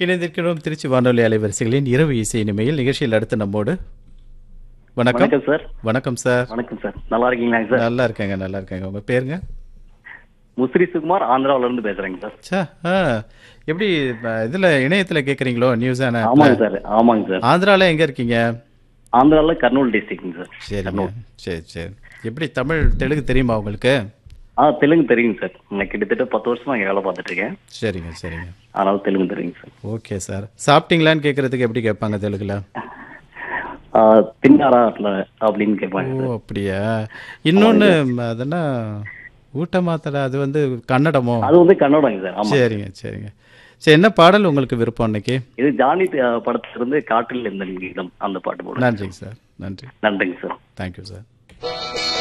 இணைந்திருக்கிறோம் திருச்சி வானொலி அலைவரிசைகளின் இரவு இசை இனிமையில் நிகழ்ச்சியில் அடுத்து நம்மோடு வணக்கம் வணக்கம் சார் வணக்கம் சார் வணக்கம் சார் நல்லா இருக்கீங்களா சார் நல்லா இருக்கேங்க நல்லா இருக்கேங்க உங்க பேருங்க முஸ்ரி சுகுமார் ஆந்திராவுல இருந்து பேசுறேங்க சார் சா ஆ எப்படி அஹ், இதுல இணையத்துல கேக்குறீங்களோ நியூஸ் ஆமாங்க சார் ஆமாங்க சார் ஆந்திரால எங்க இருக்கீங்க ஆந்திரால கர்னூல் டிஸ்ட்ரிக்ட்ங்க சார் சரிங்க சரி சரி எப்படி தமிழ் தெலுங்கு தெரியுமா உங்களுக்கு ஆ தெலுங்கு தெரியுங்க சார் நான் கிட்டத்தட்ட பத்து வருஷமா இங்க வேலை பார்த்துட்டு இருக்கேன் சரிங்க சரிங்க அதனால தெலுங்கு தெரியுங்க சார் ஓகே சார் சாப்பிட்டீங்களான்னு கேட்கறதுக்கு எப்படி கேட்பாங்க தெலுங்குல ஆ, தின்னாரா இல்ல அப்படின்னு கேட்பாங்க ஓ சார் அப்படியா இன்னொன்னு அதென்னா ஊட்ட மாத்தடா அது வந்து கன்னடமோ அது வந்து கன்னடங்க சார் ஆமா சரிங்க சரிங்க சரி என்ன பாடல் உங்களுக்கு விருப்பம் இன்னைக்கு இது ஜானி அஹ், படத்துல இருந்து காற்றில் இருந்த கீதம் அந்த பாட்டு போடுங்க நன்றிங்க சார் நன்றி நன்றிங்க சார் தேங்க்யூ சார்